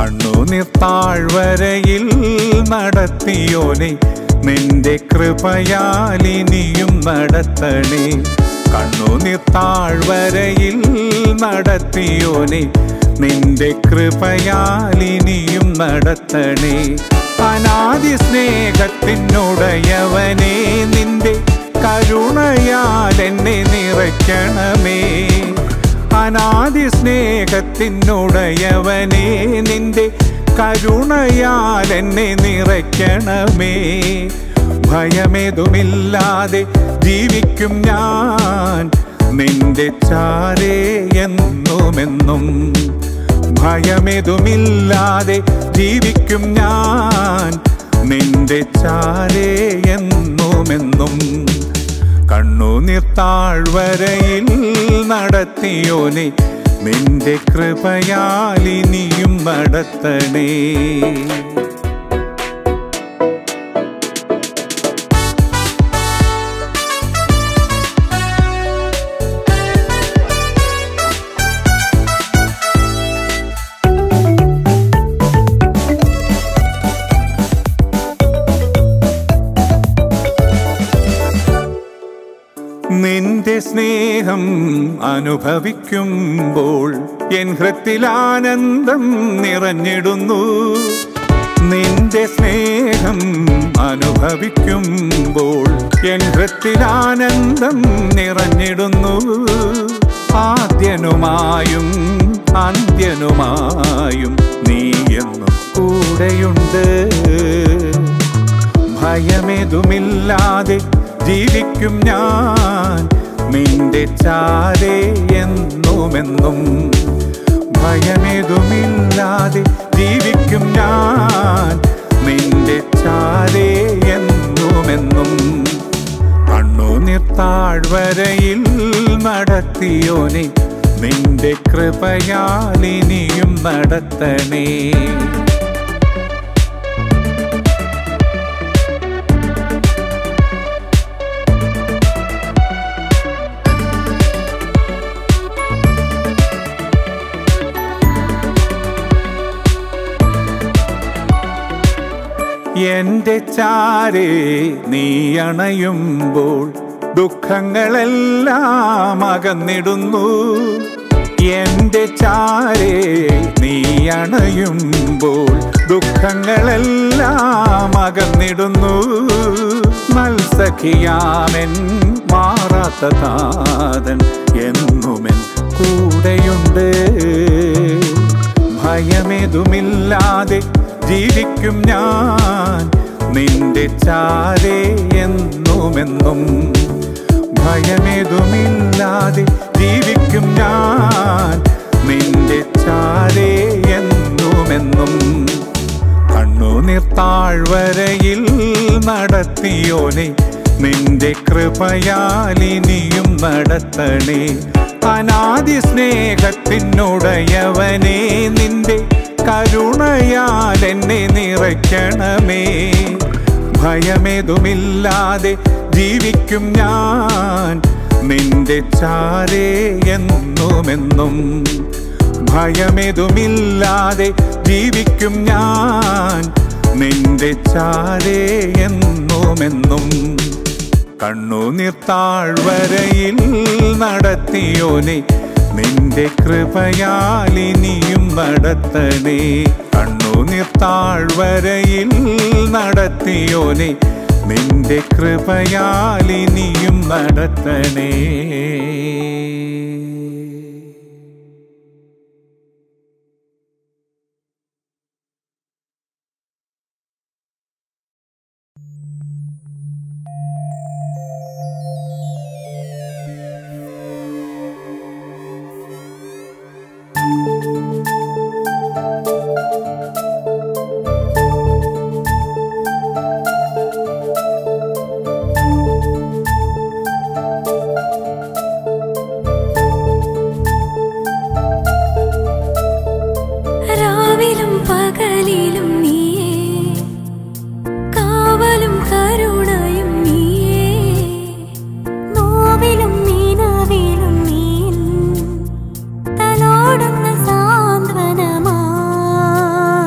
കണ്ണുനീർ താഴ്വരയിൽ നടത്തിയോനെ നിന്റെ കൃപയാൽ ഇനിയും നടത്തണേ കണ്ണുനീർ താഴ്വരയിൽ നടത്തിയോനെ നിന്റെ കൃപയാൽ ഇനിയും നടത്തണേ അനാദി സ്നേഹത്തിനുടയവനെ നിന്റെ കരുണയാൽ എന്നെ നിറയ്ക്കണമേ അനാദി സ്നേഹത്തിനുടയവനെ നിന്റെ കരുണയാൽ എന്നെ നിറയ്ക്കണമേ ഭയമേതുമില്ലാതെ ജീവിക്കും ഞാൻ നിന്റെ ചാരേ എന്നുമെന്നും ഭയമേതുമില്ലാതെ ജീവിക്കും ഞാൻ നിന്റെ ചാരേ എന്നുമെന്നും കണ്ണുനീർ താഴ്വരയിൽ നടത്തിയോനെ നിന്റെ കൃപയാൽ ഇനിയും നടത്തണേ നിന്റെ സ്നേഹം അനുഭവിക്കുമ്പോൾ എൻ ഹൃത്തിൽ ആനന്ദം നിറഞ്ഞിടുന്നു നിന്റെ സ്നേഹം അനുഭവിക്കുമ്പോൾ എൻ ഹൃത്തിൽ ആനന്ദം നിറഞ്ഞിടുന്നു ആദ്യനുമായും അന്ത്യനുമായും നീ എന്നും കൂടെയുണ്ട് ഭയമേതുമില്ലാതെ ജീവിക്കും ഞാൻ നിന്റെ ചാരേ എന്നുമെന്നും ഭയമേതുമില്ലാതെ ജീവിക്കും ഞാൻ നിന്റെ ചാരേ എന്നുമെന്നും കണ്ണുനീർ താഴ്വരയിൽ നടത്തിയോനെ നിന്റെ കൃപയാൽ ഇനിയും നടത്തണേ എന്റെ ചാരേ നീ അണയുമ്പോൾ ദുഃഖങ്ങളെല്ലാം അകന്നിടുന്നു എന്റെ ചാരേ നീ അണയുമ്പോൾ ദുഃഖങ്ങളെല്ലാം അകന്നിടുന്നു മത്സഖിയാമൻ മാറാത്ത താതൻ എന്നുമെൻ കൂടെയുണ്ട് ഭയമേതുമില്ലാതെ ജീവിക്കും ഞാൻ നിന്റെ ചാരേ എന്നുമെന്നും ഭയമേതുമില്ലാതെ ജീവിക്കും ഞാൻ നിന്റെ ചാരേ എന്നുമെന്നും കണ്ണുനീർ താഴ്വരയിൽ നടത്തിയോനെ നിന്റെ കൃപയാൽ ഇനിയും നടത്തണേ അനാദി സ്നേഹത്തിനുടയവനെ നിന്റെ കരുണയാൽ എന്നെ നിറയ്ക്കണമേ ഭയമേതുമില്ലാതെ ജീവിക്കും ഞാൻ നിന്റെ ചാരേ എന്നുമെന്നും ഭയമേതുമില്ലാതെ ജീവിക്കും ഞാൻ നിന്റെ ചാരേ എന്നുമെന്നും കണ്ണുനീർ താഴ്വരയിൽ നടത്തിയോനെ നിന്റെ കൃപയാൽ ഇനിയും നടത്തണേ കണ്ണുനീർ താഴ്വരയിൽ നടത്തിയോനെ നിന്റെ കൃപയാൽ ഇനിയും നടത്തണേ രാവിലും പകലിലും നീയേ കാവലും കരുണയും നീയേ നോവിലും നീനവിലും നീൻ തലോടുന്ന സാന്ത്വനമായി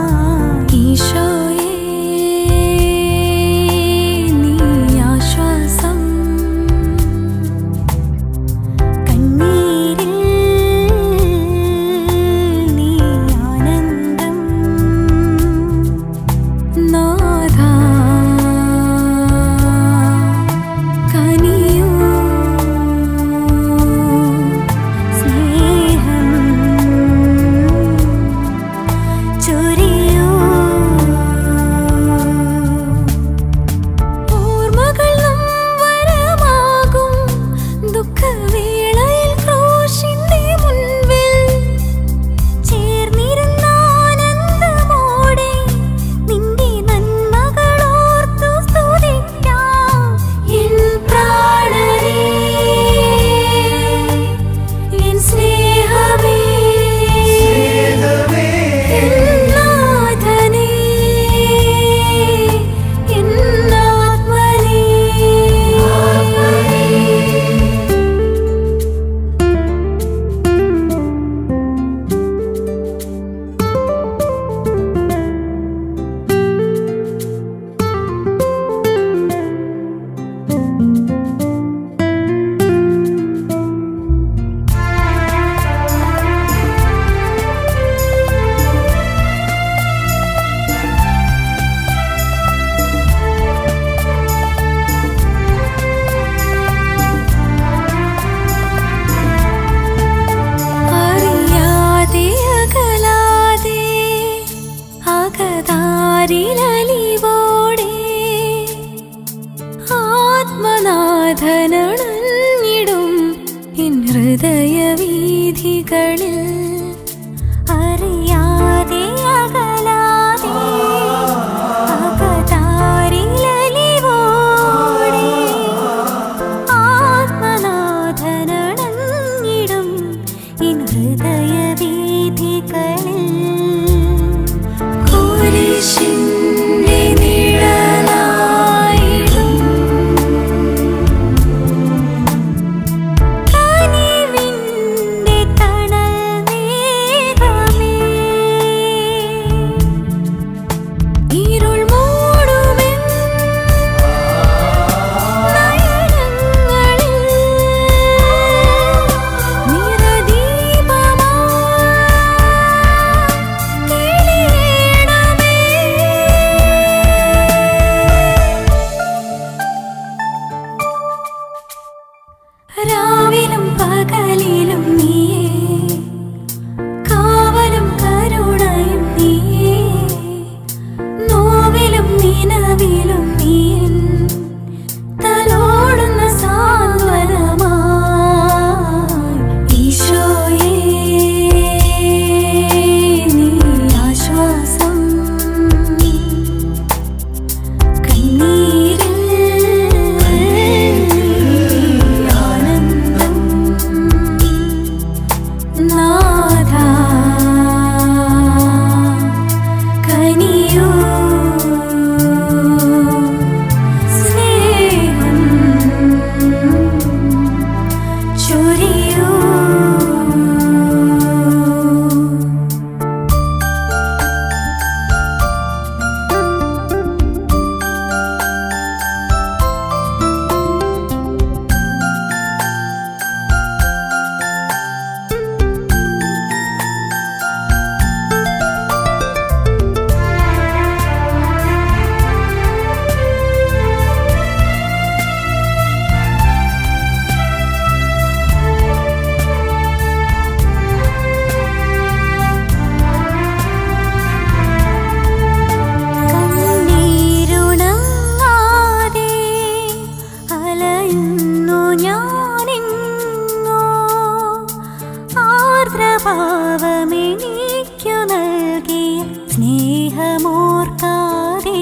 സ്നേഹമോർക്കാതെ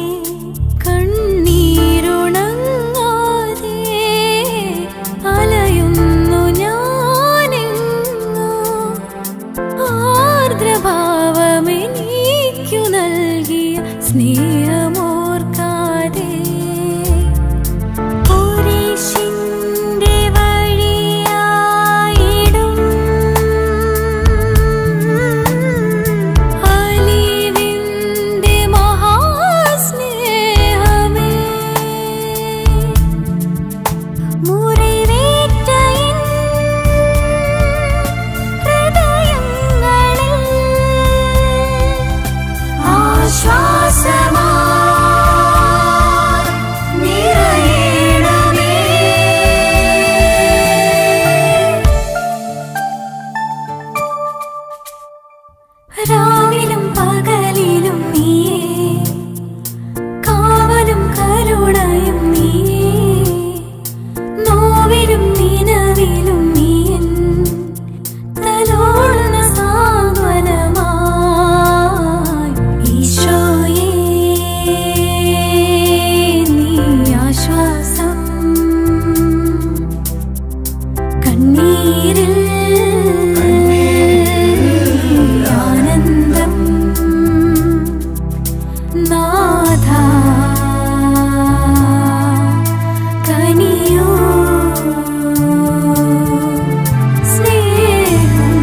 കണ്ണീരുണങ്ങാതെ അലയുന്നു ഞാനെങ്ങോ ആർദ്രഭാവമെനിക്കു നൽകിയ സ്നേഹമോർക്കാതെ കുരിശിന്റെ വഴിയായിടും അലിവിന്റെ മഹാസ്നേഹമേ മുറിവേറ്റ എൻ ഹൃദയങ്ങളിൽ ആശ്വാസമായി നിറയണമേ രാവിലും പകലിലും നീയേ കാവലും കരുണയും നീയേ നോവിലും നിലവിലും നീയൻ തലോടുന്ന സാന്ത്വനമായി ഈശോയേ നീ ആശ്വാസം കണ്ണീരിൽ ആനന്ദം നാഥ കനിയോ സ്നേഹം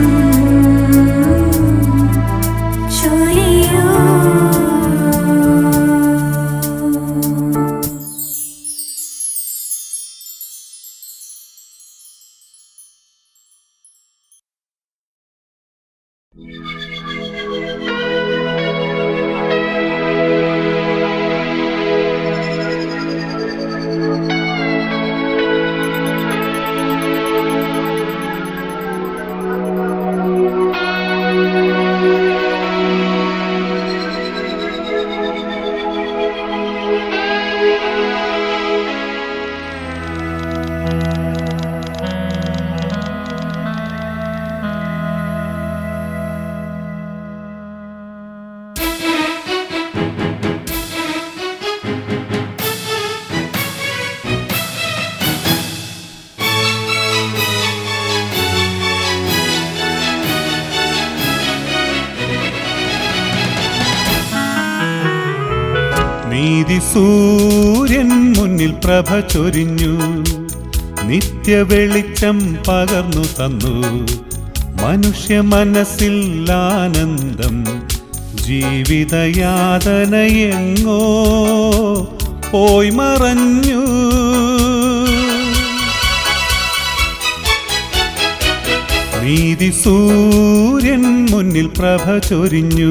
ചൊരിയോ നീതി സൂര്യൻ മുന്നിൽ പ്രഭ ചൊരിഞ്ഞു നിത്യ വെളിച്ചം പകർന്നു തന്നു മനുഷ്യ മനസ്സിൽ ആനന്ദം ജീവിതയാതനയെങ്ങോ പോയി മറഞ്ഞു നീതി സൂര്യൻ മുന്നിൽ പ്രഭ ചൊരിഞ്ഞു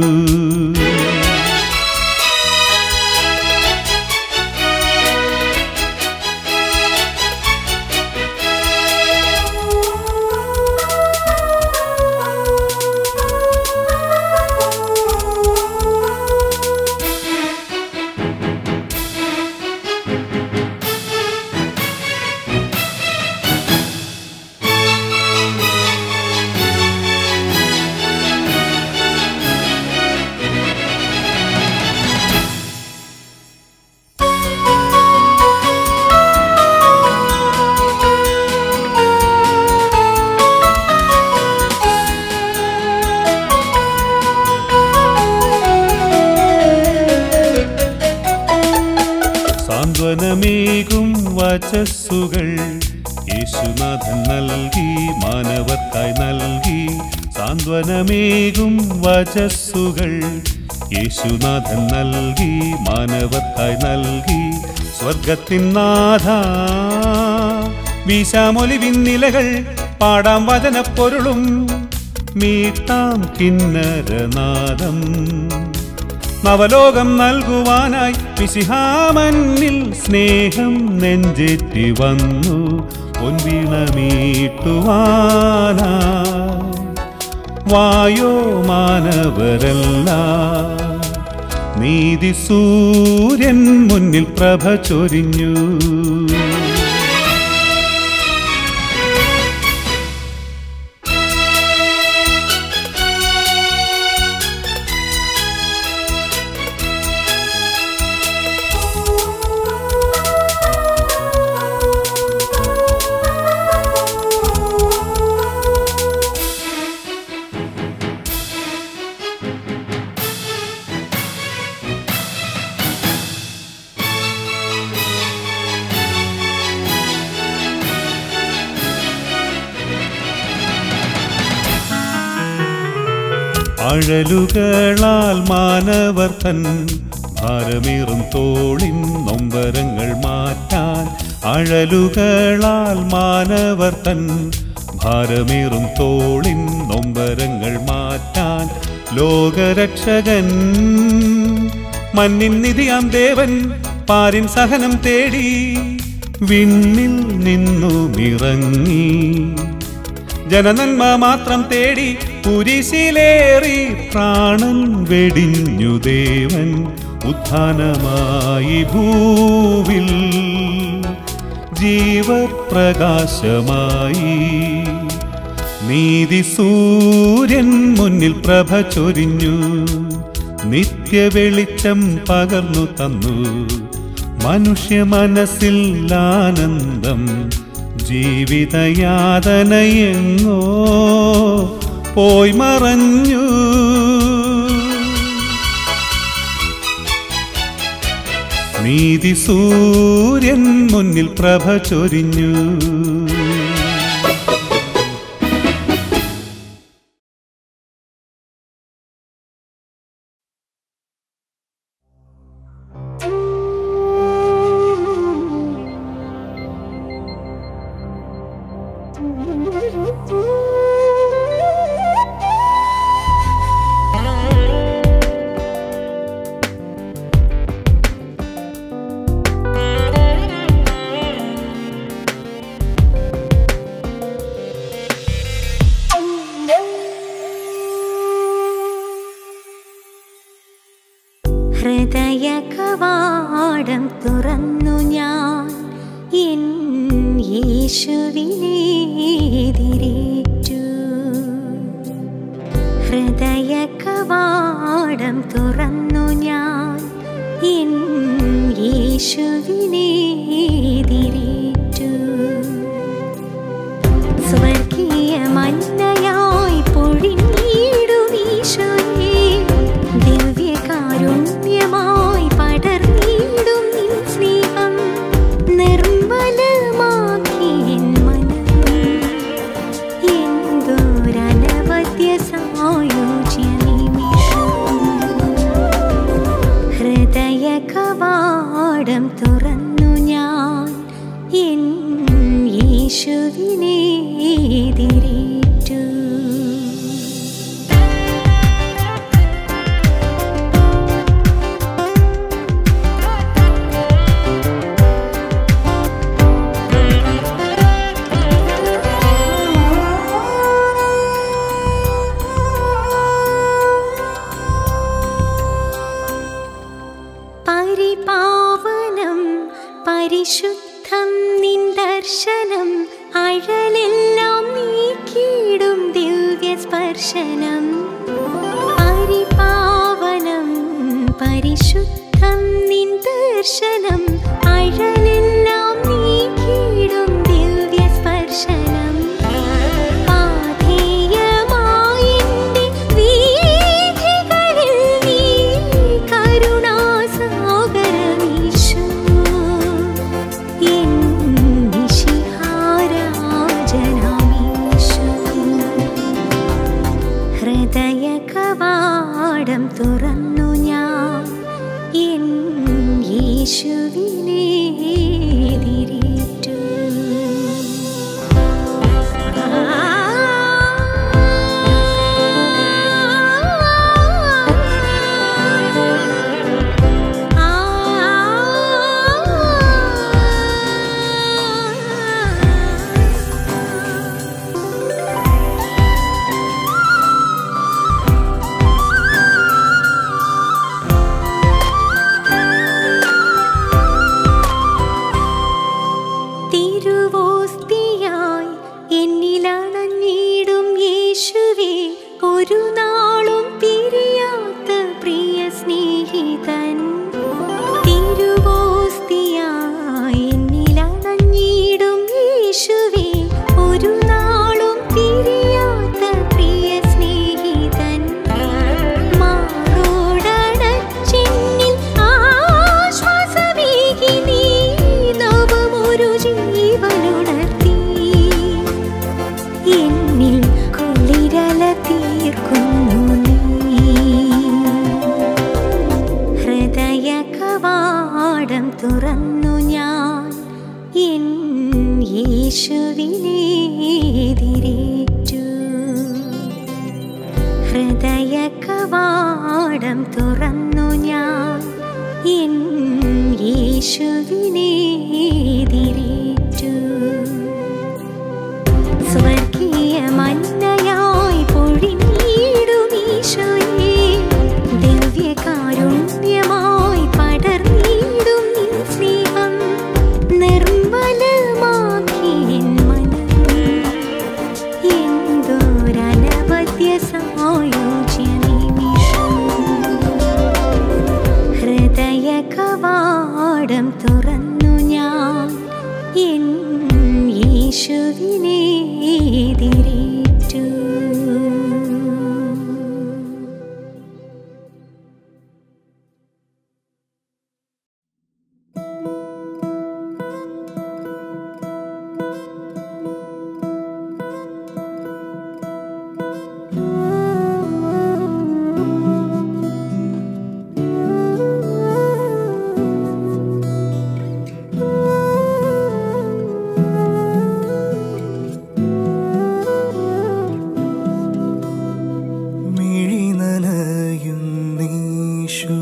സാന്ത്വനമേകും വചസ്സുകൾ യേശുനാഥൻ നൽകി മാനവർക്കായി നൽകി സാന്ത്വനമേകും വചസ്സുകൾ യേശുനാഥൻ നൽകി മാനവർക്കായി നൽകി സ്വർഗത്തിൻ നാഥ വീശാമൊലിവിൻ നിലകൾ പാടാം വചനപ്പൊരുളും മീട്ടാം കിന്നരനാദം നവലോകം നൽകുവാനായി വിശിഹാമന്നിൽ സ്നേഹം നെഞ്ചേറ്റി വന്നു പൊൻവീണമീട്ടുവാനാ വായോ മാനവരല്ല നീതി സൂര്യൻ മുന്നിൽ പ്രഭ ചൊരിഞ്ഞു അഴലുകളാൽ മാനവർ തൻ ഭാരമേറും തോളിൻ നൊമ്പരങ്ങൾ മാറ്റാൻ അഴലുകളാൽ മാനവർ തൻ ഭാരമേറും തോളിൻ നൊമ്പരങ്ങൾ മാറ്റാൻ ലോകരക്ഷകൻ മണ്ണിൻ നിധിയാം ദേവൻ പാരിൻ സഹനം തേടി വിണ്ണിൽ നിന്നുമിറങ്ങി ജനനന്മ മാത്രം തേടി കുരിശിലേറി പ്രാണൻ വെടിഞ്ഞു ദേവൻ ഉത്ഥാനമായി ഭൂവിൽ ജീവപ്രകാശമായി നീതി സൂര്യൻ മുന്നിൽ പ്രഭ ചൊരിഞ്ഞു നിത്യവെളിച്ചം പകർന്നു തന്നു മനുഷ്യ മനസ്സിൽ ആനന്ദം ജീവിതയാതനയെങ്ങോ പോയി മറഞ്ഞു നീതി സൂര്യൻ മുന്നിൽ പ്രഭ ചൊരിഞ്ഞു ഹൃദയ കവാടം തുറന്നു ഞാൻ എൻ യേശുവിനെ എതിരേറ്റു ഹൃദയ കവാടം തുറന്നു ഞാൻ എൻ യേശുവിനെ എതിരേറ്റു സ്വർഗീയ മന്നയായി പൊഴിഞ്ഞിടും ഈശോയെ ദിവ്യകാരുണ്യമായി പടർന്നിടും നിൻ സ്നേഹം നിർമ്മലമാക്കി എൻ മനം എന്തോരനവധ്യ സായോജ്യ നിമിഷം ഹൃദയ കവാടം തുറന്നു ഞാൻ എൻ യേശുവിനെ എതിരേറ്റു പരിപാവനം പരിശുദ്ധം നിൻ ദർശനം അഴലെല്ലാം നീക്കിയിടും ദിവ്യ സ്പർശനം പരിപാവനം പരിശുദ്ധം നിൻ ദർശനം അഴലെല്ലാം നീക്കിയിടും ദിവ്യ സ്പർശനം പാഥേയമായെന്റെ വീഥികളിൽ നീ കരുണാസാഗരമീശോ. എൻ നിശിഹാരാജനാമീശോ. ഹൃദയ കവാടം തുറന്നു ഞാൻ എൻ യേശുവിനെ എതിരേറ്റു കവാടം തുറന്നു ഞാൻ എൻ യേശുവിനെ എതിരേറ്റു ഹൃദയ കവാടം തുറന്നു ഞാൻ എൻ യേശുവിനെ എതിരേറ്റു സ്വർഗീയ മന്നയായി പൊഴിഞ്ഞിടും ഈശോയെ ദിവ്യകാരുണ്യമായി പടർന്നിടും നിൻ സ്നേഹം നിർമ്മലമാക്കി എൻ മനം എന്തോരനവധ്യ സായോജ്യ നിമിഷം ഹൃദയ കവാടം തുറന്നു ഞാൻ എൻ യേശുവിനെ എതിരേറ്റു മിഴി നനയുന്നീശോ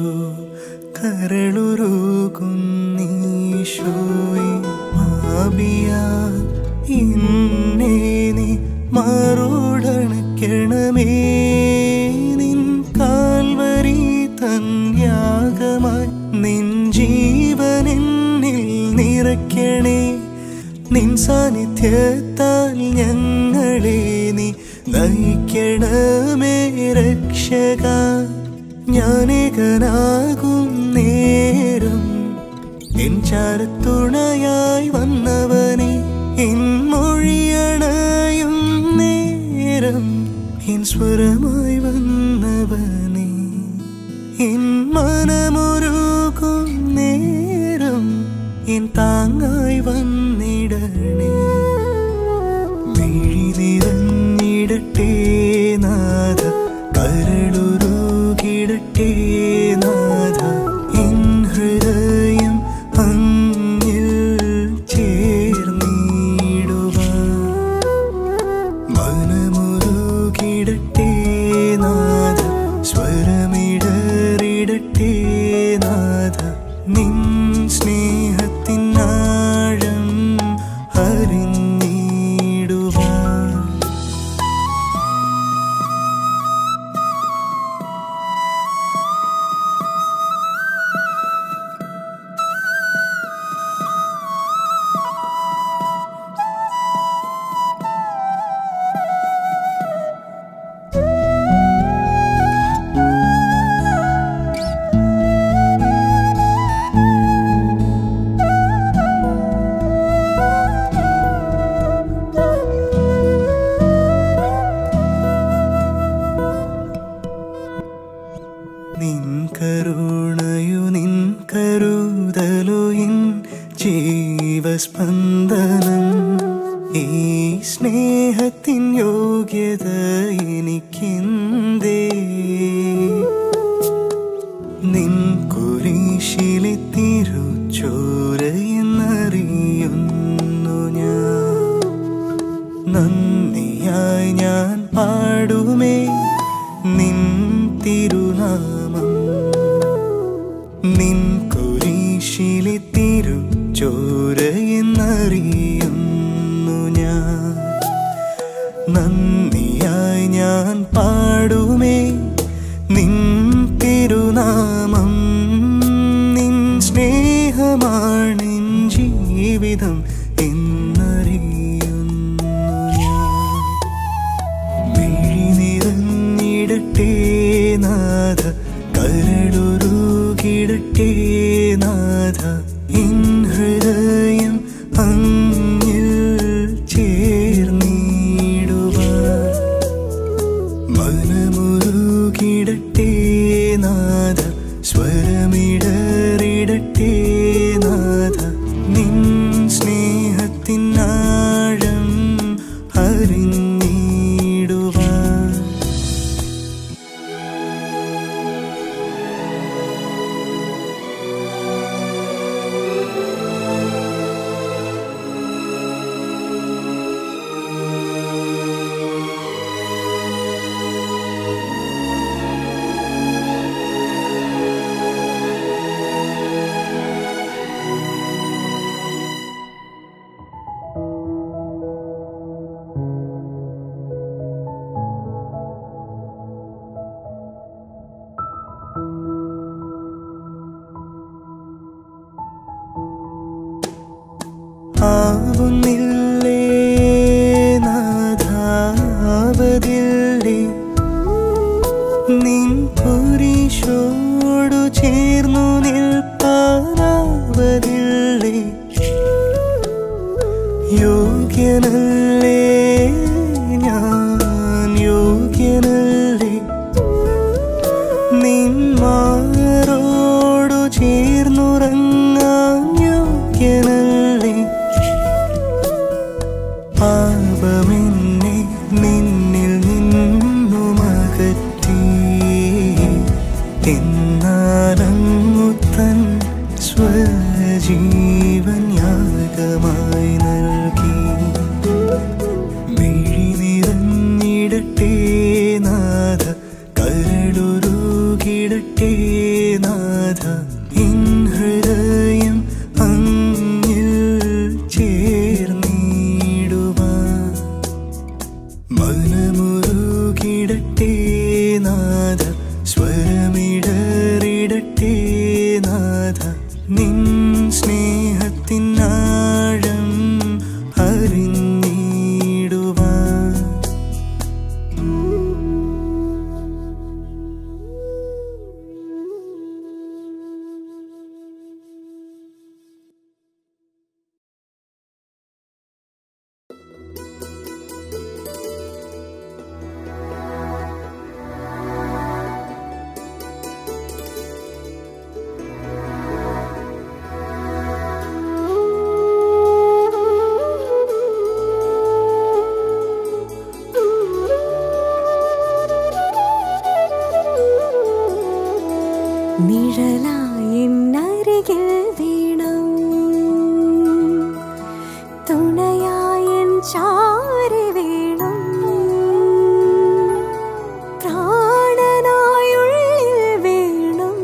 കരളുരുകുന്നീശോയെ മാപിയ ഇന്നേ നീ മറുടണക്കണമേ നിൻ കാൽവരി തൻ യാഗമായി നിൻ ജീവനെന്നിൽ നിറയ്ക്കണേ നിൻ സാന്നിധ്യത്താൽ ഞങ്ങളെ നീ നയിക്കണമേ രക്ഷക ഞാനേകനാകും നേരം എൻ ചാരത്തുണയായി വന്നവനെ എൻ മൊഴിയണയും നേരം എൻ സ്വരമായി വന്നവനെ എൻ മനമൊരുക്കും നേരം എൻ താങ്ങായി വന്നിടണേ മിഴി നിറഞ്ഞിടട്ടെ നാഥ കരളുരുകിടട്ടെ നാഥ എൻ ഹൃദയം അങ്ങിൽ ചേർന്നിടുവാൻ മനമുരുകിടട്ടെ നാഥ സ്വരമിടറിടട്ടെ നാഥ നിൻ സ്നേഹത്തിൻ ആഴം അറിഞ്ഞിടുവാൻ നിൻ കരുണയു നിൻ കരുതലു ഇൻ ജീവസ്പന്ദനം ഈ സ്നേഹത്തിൻ യോഗ്യത എനിക്കെന്തേ നിൻ കുരിശിലെ തിരുച്ചോരയെന്നറിയുന്നു ഞാൻ നന്ദിയായി ഞാൻ പാടുമേ നിൻ തിരുനാമം നിൻ കുരിശിലെ തിരുച്ചോരയെന്നറിയുന്നു ഞാൻ നന്ദിയായി ഞാൻ പാടുമേ നിൻ തിരുനാമം നിൻ സ്നേഹമാണെൻ ജീവിതം എന്നറിയുന്നു ഞാൻ മിഴി നിറഞ്ഞിടട്ടെ നാഥ കരളുരുകിടട്ടെ നാഥ ഇൻ ഹൃദയം അങ്ങിൽ ചേർന്നിടുവാൻ മനമുരുകിടട്ടെ നാഥ സ്വരമിടറിടട്ടെ നാഥ നിൻ സ്നേഹത്തിൻ ആഴം അറിഞ്ഞിടുവാൻ യേശുവേ ചേർന്നു നിൽപ്പാനാവതില്ലേ യോഗ്യനല്ലേ ഞാൻ യോഗ്യനല്ലേ നിന്മാരോടു ചേർന്നുറങ്ങാൻ യോഗ്യനല്ലേ പാപമെന്നെ നിന്നിൽ നിന്നുമകറ്റി എന്നാലങ്ങു തൻ സ്വജീവൻ യാഗമായി നൽകി മിഴി നിറഞ്ഞിടട്ടെ നാഥ കരളുരുകിടട്ടെ നാഥ ഇൻ ഹൃദയം അങ്ങിൽ ചേർന്നിടുവാൻ മനമുരുകിടട്ടെ നാഥ സ്വരമിടറിടട്ടെ നാഥ നിൻ സ്നേഹത്തിനാഴം അറിഞ്ഞിടുവാൻ നിഴലായെന്നരികിൽ വീണം തുണയായൻ ചാരി വീണം പ്രാണനായുള്ളിൽ വീണം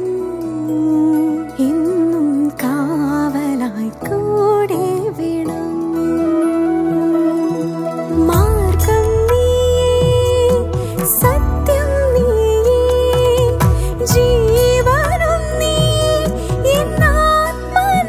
എന്നും കാവലായി കൂടെ വീണം മാർഗം നീയേ സത്യം നീയേ ജീവനും നീ എന്നാത്മ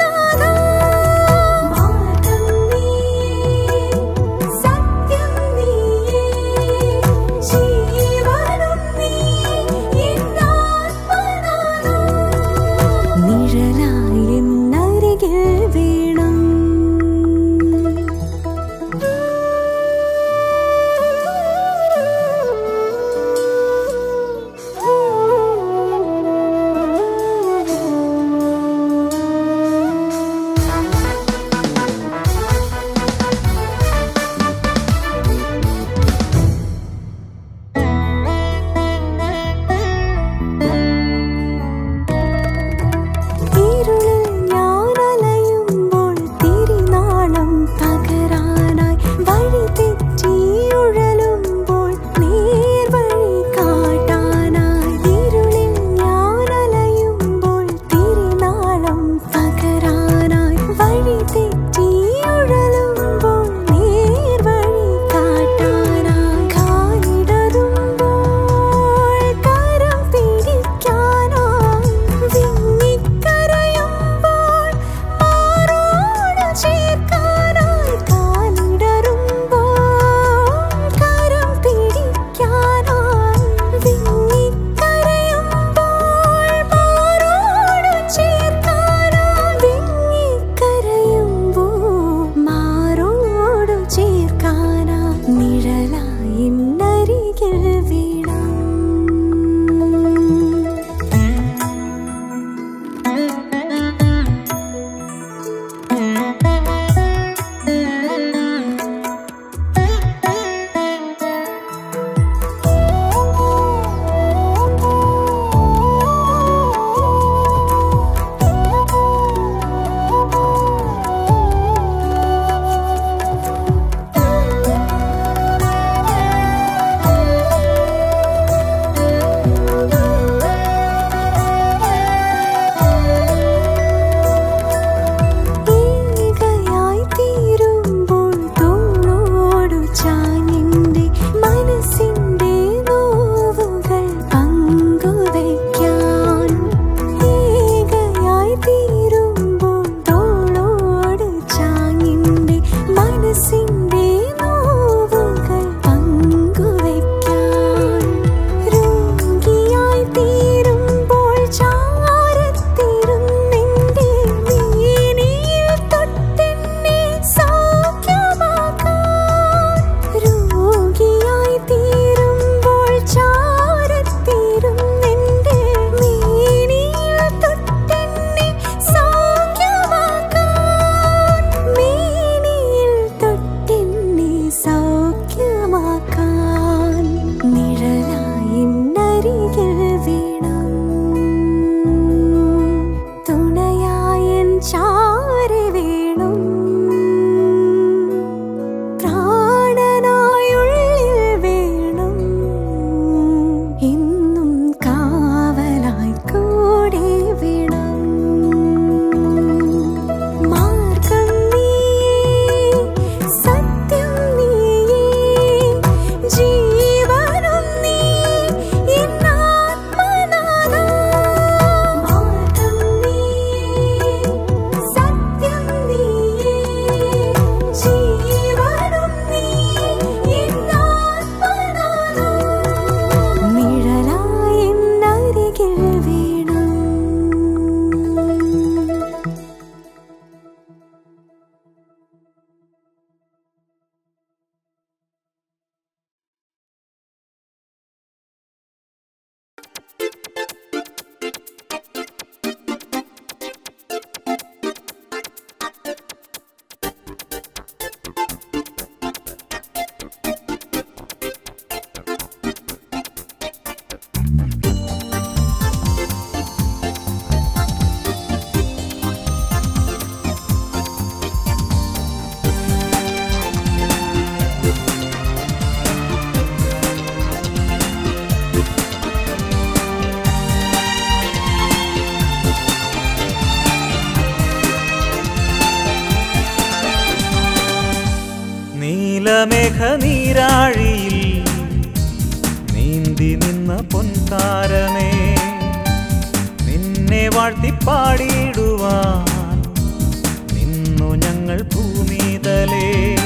വാഴ്ത്തിപ്പാടിയിടുവാൻ നിന്നു ഞങ്ങൾ ഭൂമിതലേ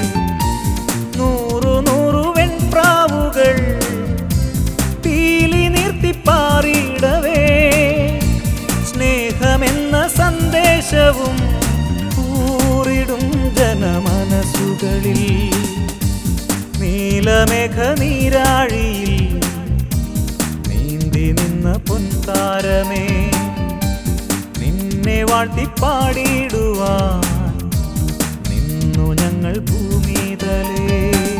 നൂറു നൂറു വെൺപ്രാവുകൾ പീലി നിർത്തിപ്പാറിയിടവേ സ്നേഹമെന്ന സന്ദേശവും ഊറിടും ജനമനസ്സുകളിൽ നീലമേഘ നീരാഴിയിൽ നീന്തി നിന്ന പൊൻതാരമേ നിന്നെ വാഴ്ത്തിപ്പാടിയിടുവാൻ നിന്നു ഞങ്ങൾ ഭൂമിതലേ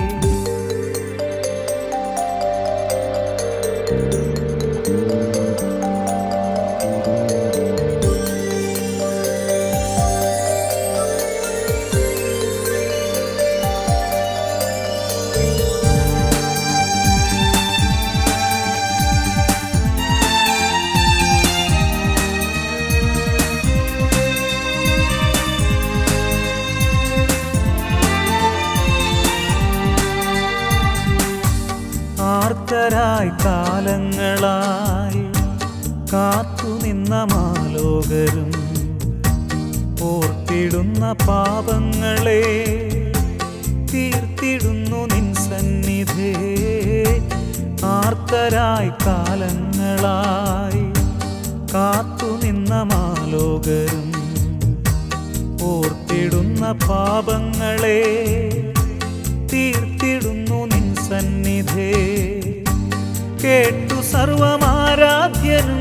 ആർത്തരായി കാലങ്ങളായി കാത്തുനിന്ന മാലോകരും ഓർത്തിടുന്ന പാപങ്ങളെ തീർത്തിടുന്നു നിൻ സന്നിധേ ആർത്തരായി കാലങ്ങളായി കാത്തുനിന്ന മാലോകരും ഓർത്തിടുന്ന പാപങ്ങളെ തീർത്തിടുന്നു നിൻ സന്നിധേ കേട്ടു സർവമാരാധ്യനും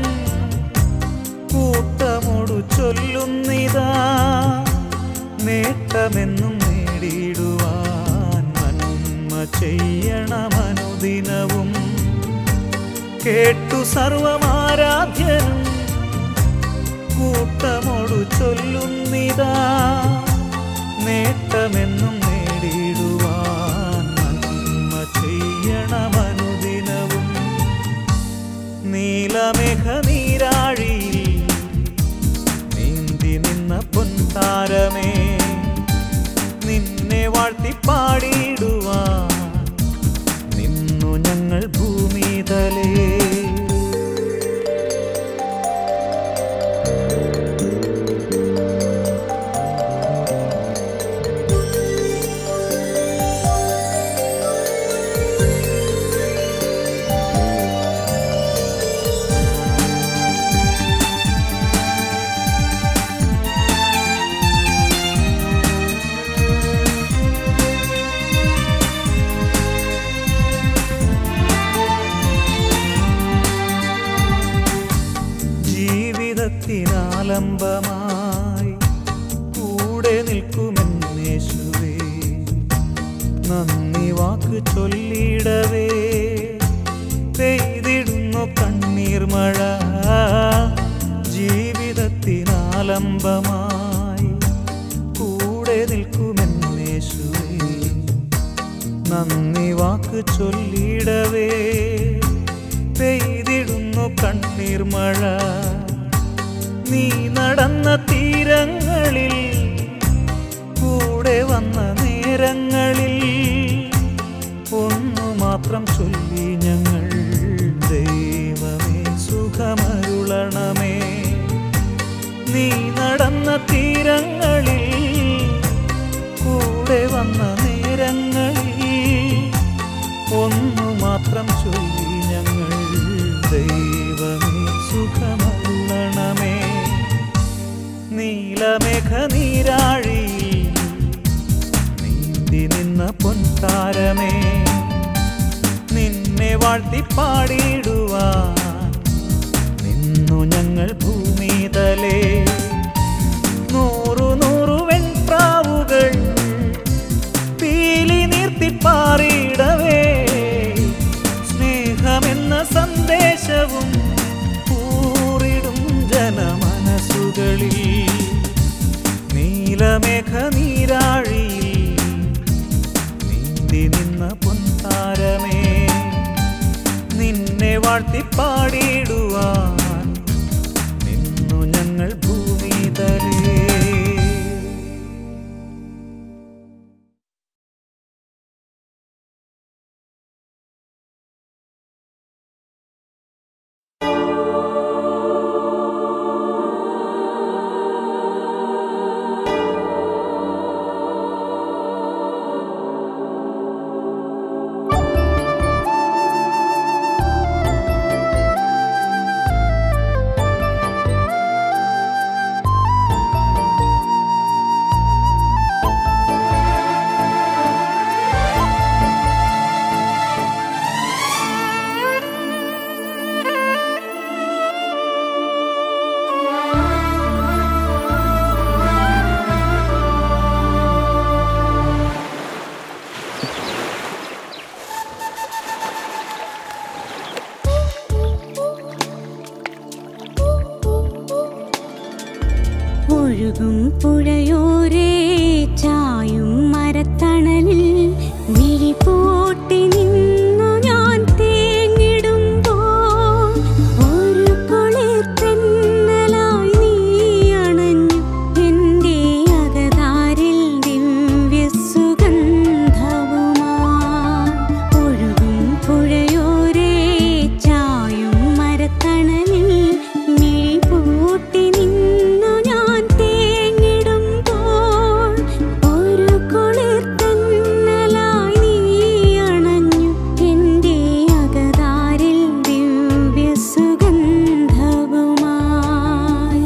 കൂട്ടമോടു ചൊല്ലുന്നിതാ നേട്ടമെന്നും നേടിയിടുവാൻ നന്മ ചെയ്യണമനുദിനവും കേട്ടു സർവമാരാധ്യനും കൂട്ടമോടു ചൊല്ലുന്നിതാ നേട്ടമെന്നും നേടിയിടുവാൻ നന്മ ചെയ്യണമനുദിനവും നീലമേഘ നീരാഴിയിൽ നീന്തി നിന്ന പൊൻതാരമേ നിന്നെ വാഴ്ത്തിപ്പാടിയിടുവാൻ നിന്നു ഞങ്ങൾ ഭൂമിതലേ ജീവിതത്തിനാലംബമായി കൂടെ നിൽക്കുമെന്നേശുവേ നന്ദി വാക്ക് ചൊല്ലിടവേ പെയ്തിടുന്നു കണ്ണീർ മഴ ജീവിതത്തിനാലംബമായി കൂടെ നിൽക്കുമെന്നേശുവേ നന്ദി വാക്ക് ചൊല്ലിടവേ പെയ്തിടുന്നു കണ്ണീർ മഴ നീ നടന്ന തീരങ്ങളിൽ കൂടെ വന്ന നേരങ്ങളിൽ ഒന്നു മാത്രം ചൊല്ലി ഞങ്ങൾ ദൈവമേ സുഖമരുളണമേ നീ നടന്ന തീരങ്ങളിൽ കൂടെ വന്ന നേരങ്ങളിൽ ഒന്നു മാത്രം ചൊല്ലി ഞങ്ങൾ ദൈവമേ സുഖമരുളണമേ നീലമേഘ നീരാഴി നീന്തി നിന്ന പൊൻതാരമേ നിന്നെ വാഴ്ത്തിപ്പാടിയിടുവാൻ നിന്നു ഞങ്ങൾ ഭൂമിതലേ നൂറു നൂറു വെൺപ്രാവുകൾ പീലി നിർത്തിപ്പാറിയിടവേ സ്നേഹമെന്ന സന്ദേശവും ഊറിടും ജനമനസ്സുകളിൽ നീലമേഘ നീരാഴിയിൽ നീന്തി നിന്ന പൊൻതാരമേ നിന്നെ വാഴ്ത്തിപ്പാടിയിടുവാൻ നിന്നു ഞങ്ങൾ ഭൂമിതലേ ും ഒഴുകും പുഴയോരേ ചായും മരത്തണലിൽ മിഴിപോട്ടി നിന്നു ഞാൻ തേങ്ങിടുമ്പോൾ ഒരു കുളിർത്തന്നലായി നീ അണഞ്ഞു എൻ്റെ അകതാരിൽ ദിവ്യസുഗന്ധവുമായി ഒഴുകും പുഴയോരേ ചായും മരത്തണലിൽ മിഴിപൂട്ടി നിന്നു ഞാൻ തേങ്ങിടുമ്പോൾ ഒരു കുളിർത്തന്നലായി നീ അണഞ്ഞു എൻ്റെ അകതാരിൽ ദിവ്യസുഗന്ധവുമായി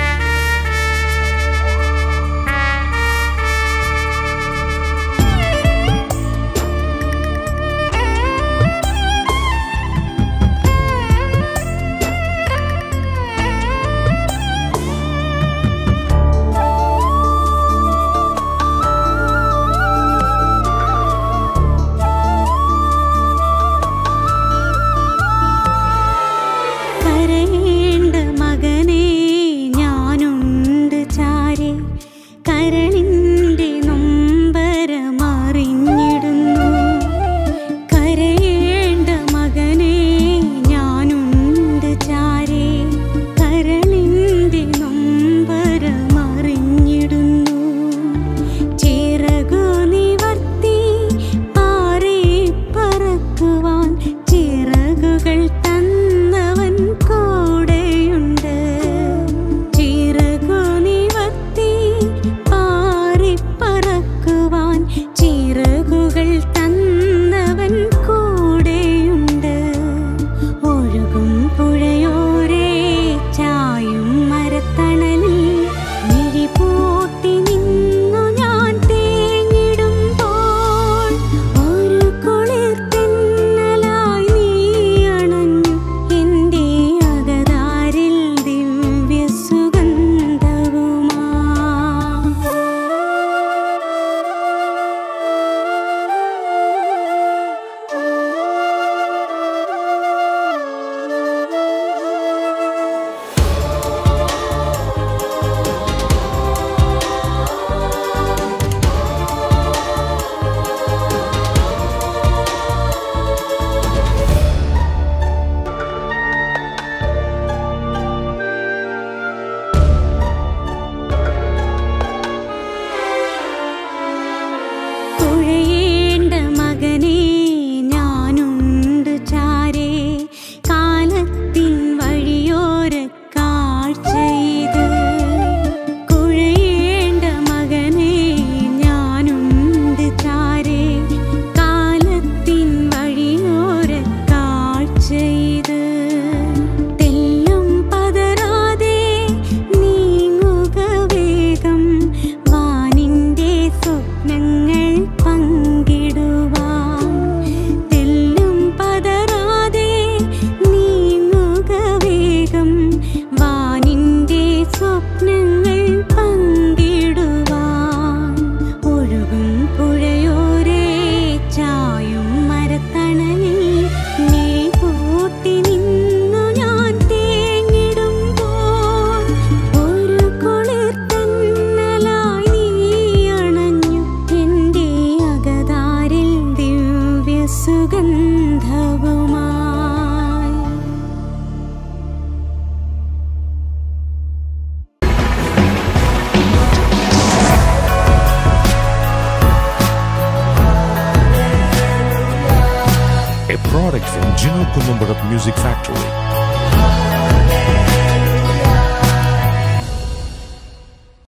കരയേണ്ട മകനെ ഞാനുണ്ട് ചാരെ കരളിൻ്റെ നൊമ്പരമറിഞ്ഞിടുന്നു കരയേണ്ട മകനെ ഞാനുണ്ട് ചാരെ കരളിൻ്റെ നൊമ്പരമറിഞ്ഞിടുന്നു ചിറകു നിവർത്തി പാറി പറക്കുവാൻ ചിറകുകൾ തന്നവൻ കൂടെയുണ്ട് ചിറകു നിവർത്തി പാറി പറക്കുവാൻ ചിറകുകൾ തന്നവൻ കൂടെയുണ്ട് ഒഴുകും പുഴയോരേ ചായും മരത്തണലിൽ മിഴിപൂട്ടി നിന്നു ഞാൻ തേങ്ങിടുമ്പോൾ ഒരു കുളിർത്തന്നലായി നീ അണഞ്ഞു എൻ്റെ അകതാരിൽ ദിവ്യസുഗന്ധവുമാ തുഴയേണ്ട മകനെ ഞാനുണ്ട് ചാരേ കാലത്തിൻ വഴിയോര കാഴ്ചയിത് കുഴയേണ്ട മകനെ ഞാനുണ്ട് ചാരേ കാലത്തിൻ വഴിയോര കാഴ്ചയിത് തെല്ലും പതറാതെ നീങ്ങുക വേഗം വാനിന്റെ സ്വപ്നങ്ങൾ പങ്കിടുവാൻ തെല്ലും പതറാതെ നീങ്ങുക വേഗം വാനിന്റെ സ്വപ്നങ്ങൾ പങ്കിടുവാൻ ഒഴുകും പുഴയോരേ ചായും മരത്തണലിൽ മിഴിപൂട്ടി നിന്നു ഞാൻ തേങ്ങിടുമ്പോൾ ഒരു കുളിർത്തന്നലായി നീ അണഞ്ഞു എൻ്റെ അകതാരിൽ ദിവ്യസുഗന്ധവുമായി a product from Gino Columbarat Music Factory.